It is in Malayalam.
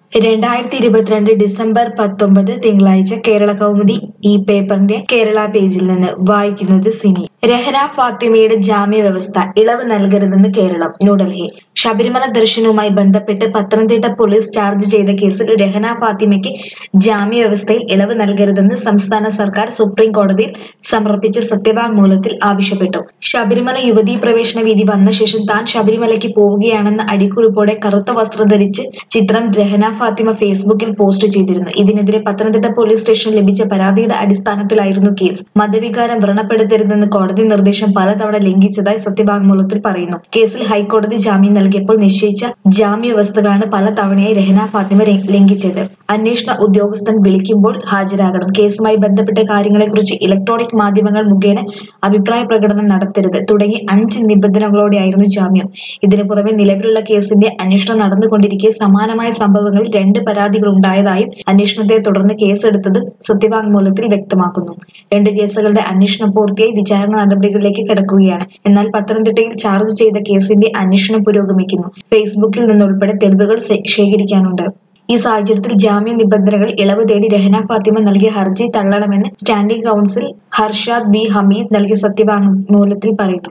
രണ്ടായിരത്തി ഇരുപത്തിരണ്ട് ഡിസംബർ പത്തൊമ്പത് തിങ്കളാഴ്ച കേരള കൗമുദി ഈ പേപ്പറിന്റെ കേരള പേജിൽ നിന്ന് വായിക്കുന്നത് സിനി രഹന ഫാത്തിമയുടെ ജാമ്യ വ്യവസ്ഥ ഇളവ് നൽകരുതെന്ന് കേരളം ന്യൂഡൽഹി ശബരിമല ദർശനവുമായി ബന്ധപ്പെട്ട് പത്തനംതിട്ട പോലീസ് ചാർജ് ചെയ്ത കേസിൽ രഹന ഫാത്തിമയ്ക്ക് ജാമ്യ വ്യവസ്ഥയിൽ ഇളവ് നൽകരുതെന്ന് സംസ്ഥാന സർക്കാർ സുപ്രീം കോടതിയിൽ സമർപ്പിച്ച സത്യവാങ്മൂലത്തിൽ ആവശ്യപ്പെട്ടു ശബരിമല യുവതീ പ്രവേശന വിധി വന്ന ശേഷം താൻ ശബരിമലയ്ക്ക് പോവുകയാണെന്ന അടിക്കുറിപ്പോടെ കറുത്ത വസ്ത്രം ധരിച്ച് ചിത്രം രഹന ഫാത്തിമ ഫേസ്ബുക്കിൽ പോസ്റ്റ് ചെയ്തിരുന്നു ഇതിനെതിരെ പത്തനംതിട്ട പോലീസ് സ്റ്റേഷനിൽ ലഭിച്ച പരാതിയുടെ അടിസ്ഥാനത്തിലായിരുന്നു കേസ് മതവികാരം വ്രണപ്പെടുത്തരുതെന്ന് കോടതി നിർദ്ദേശം പലതവണ ലംഘിച്ചതായി സത്യവാങ്മൂലത്തിൽ പറയുന്നു കേസിൽ ഹൈക്കോടതി ജാമ്യം നൽകിയപ്പോൾ നിശ്ചയിച്ച ജാമ്യ വ്യവസ്ഥകളാണ് പല തവണയായി രഹന ഫാത്തിമ ലെ- ലംഘിച്ചത് അന്വേഷണ ഉദ്യോഗസ്ഥൻ വിളിക്കുമ്പോൾ ഹാജരാകണം കേസുമായി ബന്ധപ്പെട്ട കാര്യങ്ങളെക്കുറിച്ച് ഇലക്ട്രോണിക് മാധ്യമങ്ങൾ മുഖേന അഭിപ്രായ പ്രകടനം നടത്തരുത് തുടങ്ങി അഞ്ച് നിബന്ധനകളോടെയായിരുന്നു ജാമ്യം ഇതിനു പുറമെ നിലവിലുള്ള കേസിന്റെ അന്വേഷണം നടന്നുകൊണ്ടിരിക്കെ സമാനമായ സംഭവങ്ങളിൽ രണ്ട് പരാതികൾ ഉണ്ടായതായും അന്വേഷണത്തെ തുടർന്ന് കേസെടുത്തതും സത്യവാങ്മൂലത്തിൽ വ്യക്തമാക്കുന്നു രണ്ട് കേസുകളുടെ അന്വേഷണം പൂർത്തിയായി വിചാരണ നടപടികളിലേക്ക് കിടക്കുകയാണ് എന്നാൽ പത്തനംതിട്ടയിൽ ചാർജ് ചെയ്ത കേസിന്റെ അന്വേഷണം പുരോഗമിക്കുന്നു ഫേസ്ബുക്കിൽ നിന്നുൾപ്പെടെ തെളിവുകൾ ശേ- ശേഖരിക്കാനുണ്ട് ഈ സാഹചര്യത്തിൽ ജാമ്യ നിബന്ധനകൾ ഇളവ് തേടി രഹന ഫാത്തിമ നൽകിയ ഹർജി തള്ളണമെന്ന് standing counsel Harshad B Hameed നൽകിയ സത്യവാങ്മൂലത്തിൽ പറയുന്നു